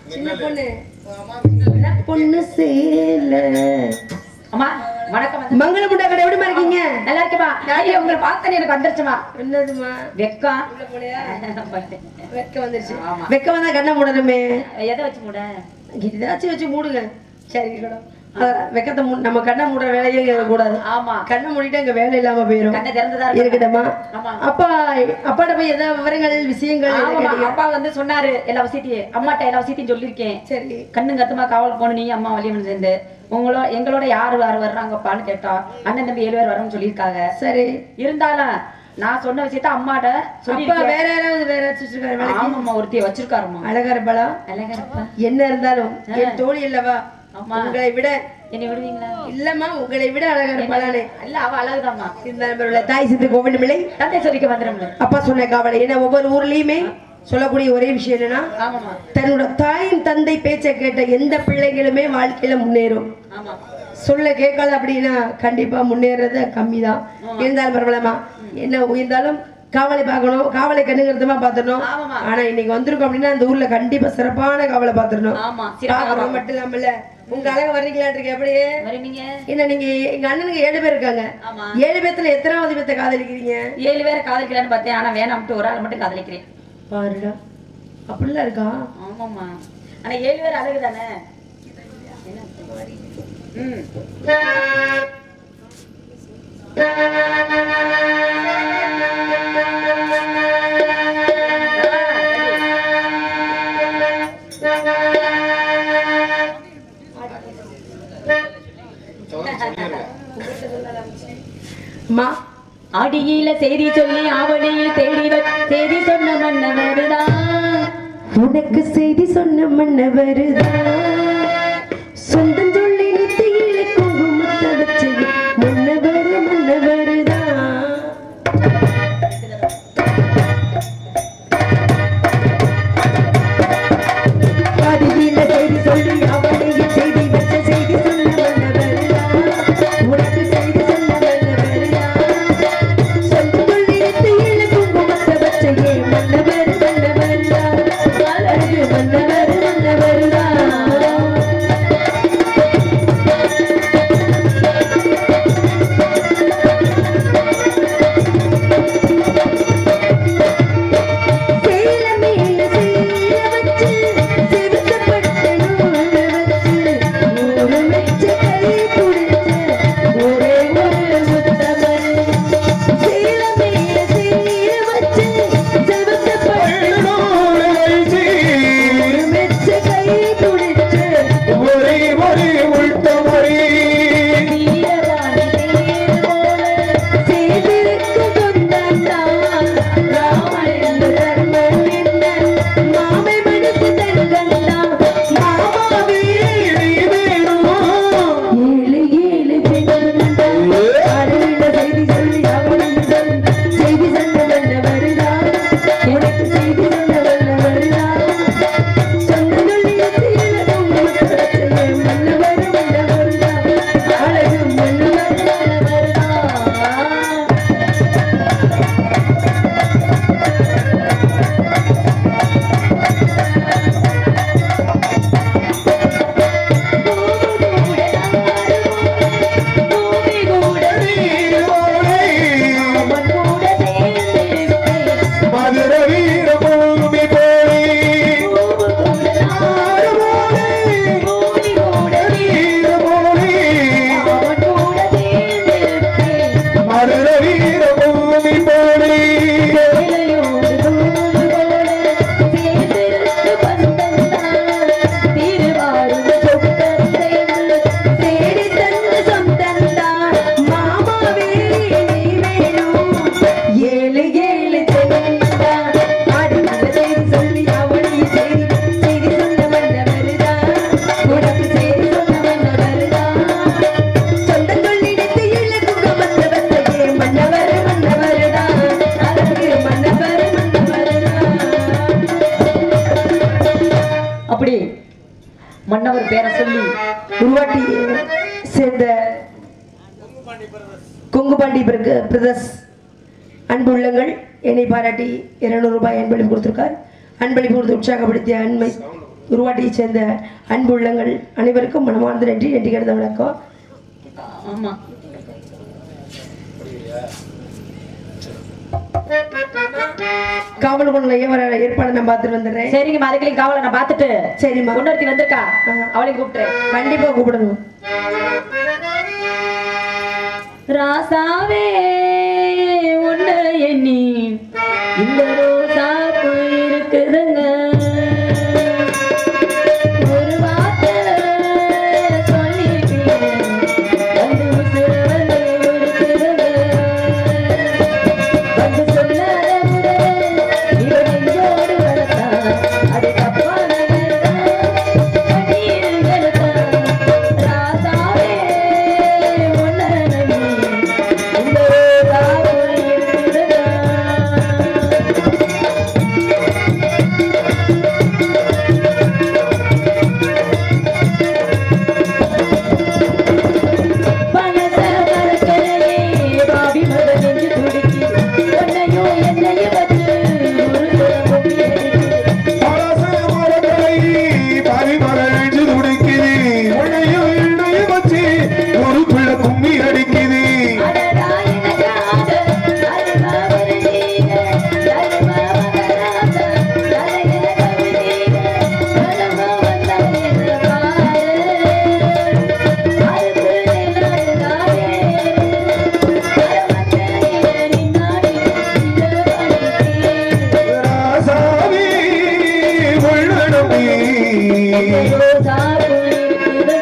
சின்ன பொண்ணு சின்ன பொண்ணு சேல அம்மா வணக்கம் வந்து- மங்கள முட்டா கடை எப்படிமா இருக்கீங்க நல்லா இருக்குமா ஐயோ உங்களை பார்த்தேன் எனக்கு வந்துருச்சுமா என்னதுமா வெக்கம் வெக்க வந்துருச்சு ஆமா. வெக்க வந்தா கண்ணை மூடணுமே எதை வச்சு மூட ஏதாச்சும் வச்சு மூடுங்க சரி இருக்கட்டும் அதான் வெக்கத்தை மூ நம்ம கண்ணை மூடுற வேலையே கூடாது ஆமா கண்ணை மூடிட்டு அங்க வேலை இல்லாம போயிரும் கண்ணை திறந்துதான் இருக்கு. இருக்கட்டுமா ஆமா. அப்பா அப்பாட்ட போய் ஏதாவது விவரங்கள் விஷயங்கள் எதாவது ஆமாம்மா, கேட்டீங்க? அப்பா வந்து சொன்னாரு எல்லா விஷயத்தையும் அம்மாட்ட எல்லா விஷயத்தையும் சொல்லியிருக்கேன் சரி கண்ணு கத்துமா காவல் போன நீ அம்மா வழி சேர்ந்து உங்களோட எங்களோட யாரு யாரு வர்றாங்கப்பான்னு கேட்டா அண்ணன் தம்பி ஏழு பேர் வரோம்னு சொல்லியிருக்காங்க சரி இருந்தாலும் நான் சொன்ன விஷயத்த அம்மாட்ட அப்பா சொல்லியிருக்கேன் வேற யாராவது வேற யாராச்சும் வச்சிருக்காரு வேலைக்கு? ஆமாம்மா ஒருத்திய வச்சிருக்காருமா அழகா இருப்பாளா அழகா இருப்பா என்ன இருந்தாலும் என் தோழி இல்லவா ஆமா. உங்களை விட என்னை விடுவீங்களா இல்லம்மா உங்களை விட அழகா இருப்பாளானே இல்ல அவ அழகுதாம்மா இந்த நம்பருள்ள தாய் சித்து கோவிந்தமில்லை தந்தை சொல்லிக்க வந்துடும்ல அப்பா சொன்ன காவலை ஏன்னா ஒவ்வொரு ஊர்லயுமே சொல்லக்கூடிய ஒரே விஷயம் என்னன்னா ஆமாம்மா தன்னோட தாயின் தந்தை பேச்சை கேட்ட எந்த பிள்ளைகளுமே வாழ்க்கையில முன்னேறும் ஆமா சொல்ல கேட்கல அப்படின்னா கண்டிப்பா முன்னேறது கம்மி தான் இருந்தாலும் பரவாயில்லமா என்ன இருந்தாலும் காவலை பார்க்கணும் காவலை கண்ணுங்கிறதுமா பார்த்துடணும் ஆமாம்மா. ஆனா இன்னைக்கு வந்திருக்கோம் அப்படின்னா அந்த ஊர்ல கண்டிப்பா சிறப்பான காவலை பார்த்துடணும் ஆமா சிறப்பாக பார்க்கறது மட்டும் இல்லாமல்ல உங்க அழக வர்றீங்களாட்டு இருக்கு அப்படியே வருவீங்க என்ன நீங்க எங்க அண்ணனுக்கு ஏழு பேர் இருக்காங்க ஆமா ஏழு பேர்த்துல எத்தனாவது பேர்த்த காதலிக்கிறீங்க ஏழு பேரை காதலிக்கலான்னு பார்த்தேன் ஆனா வேணாம்ட்டு ஒரு ஆள் மட்டும் காதலிக்கிறேன் பாருடா அப்படிலாம் இருக்கா ஆமாம்மா ஆனா ஏழு பேர் அழகு தானே ம் அம்மா அடியில செய்தி சொல்லி ஆவணியில் தேடி வ- செய்தி சொன்ன மன்னவருதான் உனக்கு செய்தி சொன்ன மன்னவருதா சொந்தம் சொல்லி நெத்தியில குங்குமத்தை வச்சு மன்னவர் மன்னவருதா அடியில செய்தி சொல்லி அவனையும் செய்தி வச்ச செய்தி சொன்ன மன்னவருதா உனக்கு செய்தி சொன்ன மன்னவருதா சொந்தம் சொல்லி நெத்தியில குங்குமத்தை வச்ச ஏ மன்னவர் மன்னவருதா அழகு மன்னவர் மன்னவருதா சேல மேல சேல வச்சு சிறுத்தப்பட்ட நூலை வச்சு நூறு மெச்ச கை புடிச்ச ஒரே ஒரு முத்தமன் சேல மேல சேல வச்சு சிறுத்தப்பட்ட நூறு மெச்ச கை புடிச்ச வீரவாணி தேர் போல சேதிருக்கு சொந்தந்தான் ராமன் தர்மன் என்ன மாமை மனசு தங்கந்தான் மாமாவே ஏழு ஏழு பெண்கள் அருளின செய்தி சொல்லி அவனுக்கு சொல் செய்தி சொன்ன வல்ல வருதா உனக்கு செய்தி சொன்ன வல்ல வருதா சொந்த சொல்லியத்தில் மன்னவர் மன்னவருதா அழகு மன்னவர் மன்னவருதா பூமி கூட அவன் கூட சேர்ந்திருப்பேன் மதுர வீர பூமி போலே பூமி கூட நாடு போலே பூமி கூட வீர போலே அவன் கூட சேர்ந்திருப்பேன் மதுர வீர பூமி போலே வேலையோடு தூது போல சேர்ந்திருந்து வந்தந்தான் திருவாரூர் சொந்தம் சேர்ந்து தேடி தந்த சொந்தந்தான் மாமாவே நீ வேணும் ஏழு ஏழு செவந்தான் அடுத்த செய்தி சொல்லி அவளை செய்தி செய்தி சொன்ன மன்னவருதா உனக்கு செய்தி சொன்ன மன்னவருதா சொந்தம் கொள்ளிடத்து இழக்குக வந்தவத்தையே மன்னவர் மன்னவருதா அழகு மன்னவர் மன்னவருதா அப்படி மன்னவர் பேரை சொல்லி உருவாட்டி சேர்ந்த கொங்குபாண்டி பிரக- பிரதர்ஸ் அன்பு உள்ளங்கள் என்னை பாராட்டி இருநூறு ரூபாய் அன்பளிப்பு கொடுத்திருக்கார் அன்பளிப்பு கொடுத்து உற்சாகப்படுத்திய அண்மை உருவாட்டியை சேர்ந்த அன்பு உள்ளங்கள் அனைவருக்கும் மனமார்ந்த நன்றி நன்றி கிடந்த வணக்கம் ஆமா காவல் கொண்டு வர ஏற்பாடு நான் பார்த்துட்டு வந்துடுறேன் சரிங்கம்மா அதுக்குள்ளே காவலை நான் பார்த்துட்டு சரிம்மா முன்னொருத்தி வந்திருக்கா அவளையும் கூப்பிட்டுறேன் கண்டிப்பா கூப்பிடணும் ராசாவே உன்னை எண்ணி இந்த ரோசா பூ இருக்குதுங்க ஒரு வார்த்தை சொல்லிட்டு வந்து உசுர வந்து இருக்குதுங்க வந்து சொல்லாத உடனே இவன் நெஞ்சோடு வளர்த்தா அது தப்பான கண்ணீர் எடுத்தா ராசாவே உன்னை நம்பி இந்த ரோசா பூ இருக்குதுங்க பணத்த மரக்கரையே பாவி மத நெஞ்சு துடிக்கி உன்னையும் என்னையும் வச்சு ஒரு குழம்பு அடிக்குது பரச மரங்களை பரிமறைஞ்சு துடிக்குது உன்னையும் என்னையும் வச்சு ஒரு பிள்ளை கும்மி அடிக்குது அடடா எனக்காக அருமா வருவீங்க அருமா மகராச தலையில கவிதீங்க கனமா வந்தா என்ன பாரு அறுப்பு நிலந்தாரே அரமத்தையில நின்னாடி இந்த பணிக்கு ராசாவி உள்ளடமே ரோசா பூ இருக்குதுங்க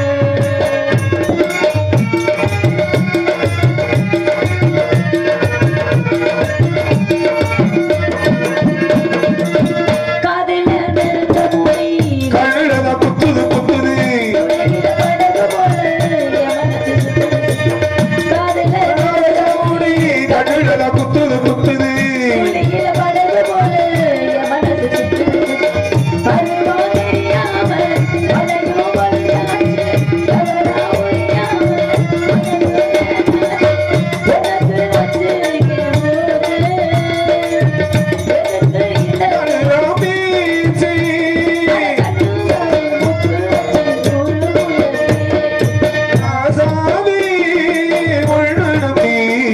காதில நெருங்க மொழி கழுத குத்துது குத்துது உலகில படகு போல என் மனசு சுத்துது. காதில நெருங்க மூடி கழுத குத்துது குத்துது உலகில படகு போல என் மனசு சுத்துது. பருவம் தெரியாம வளையும் வழியாச்சு. தவறா ஒழியாம உனக்கு வச்சிருக்கேன் மூச்சு. எதுக்கு இந்த கழுத பீச்சு ராசாவி உள்ளடமே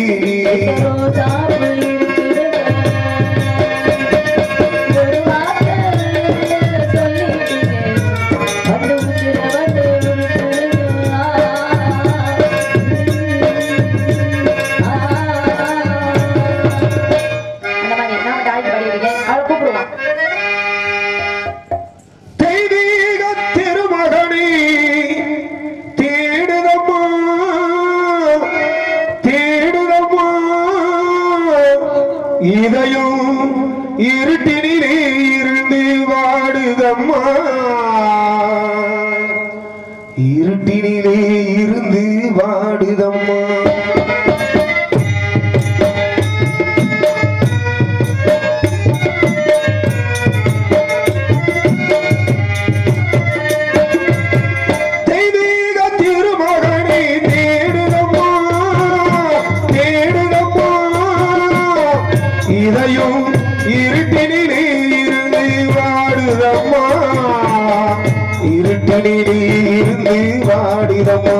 தெய்வீக திருமகனே தேடுதம்மா தேடுதம்மா இதயம் இருட்டினிலே இருந்து வாடுதம்மா இருட்டினிலே இருந்து வாடுதம்மா தெய்வீக திருமகனை தேடுதம்மா தேடுதம்மா இதையும் இருட்டினிலே இருந்து வாடுதம்மா இருட்டினிலே இருந்து வாடுதம்மா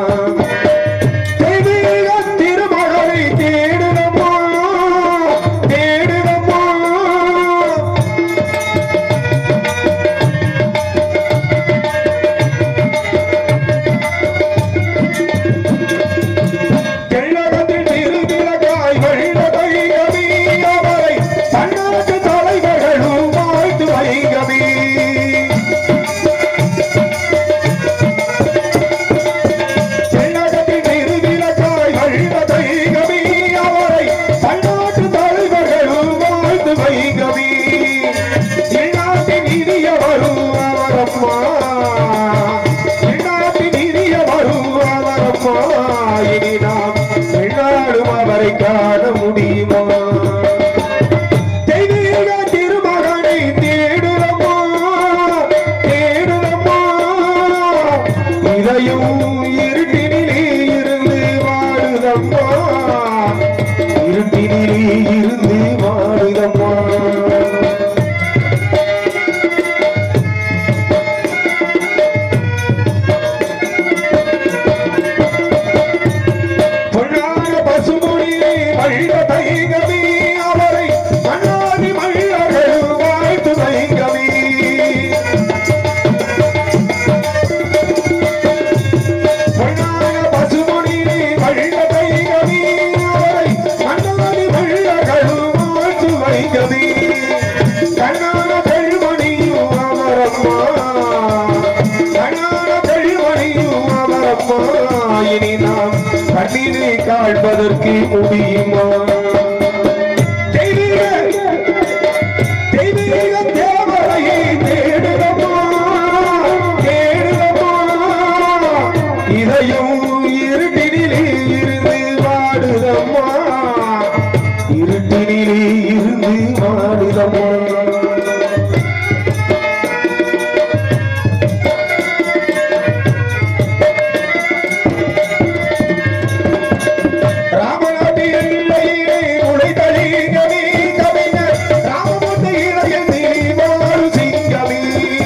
தெய்வீக திருமகனை தேடுதம்மா தேடுதம்மா தெள்ளகத்தில் திருவிளக்காய் வெள்ள கைகவி அவரை பன்னாட்டு தலைவர்களும் வாழ்த்து வைகவி காண்பதற்கு முடியுமா தெய்வீக தெய்வீக தேவரையை தேடுதமா தேடுதமா இதையும் இருட்டினிலே இருந்து வாடுதம்மா இருட்டினிலே இருந்து வாடுதம்மா ராமநாட்டு எல்லையிலே உடைதழிகவே கவிஞர் ராமமூர்த்தி இளையந்திரி வாழு சிங்கமே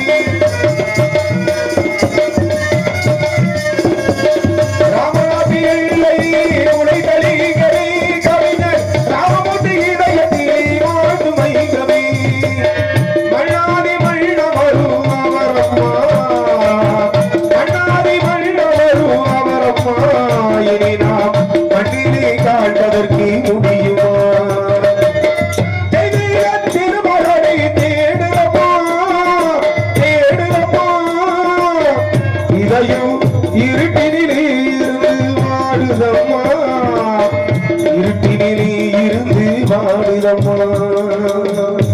ராமநாட்டு எல்லையிலே உடைதழிகவே கவிஞர் ராமமூர்த்தி இளையந்திரி வாழு மைங்கமே மண்ணாதி மண்ணவரும் அவரம்மா மண்ணாதி மண்ணவரும் அவரம்மா இனி நாம் மண்ணிலே காண்பதற்கு முடியுமா தெய்வீக திருமகனை தேடுதப்பா தேடுதப்பா இதையும் இருட்டினிலே இருந்து வாடுதம்மா இருட்டினிலே இருந்து வாடுதம்மா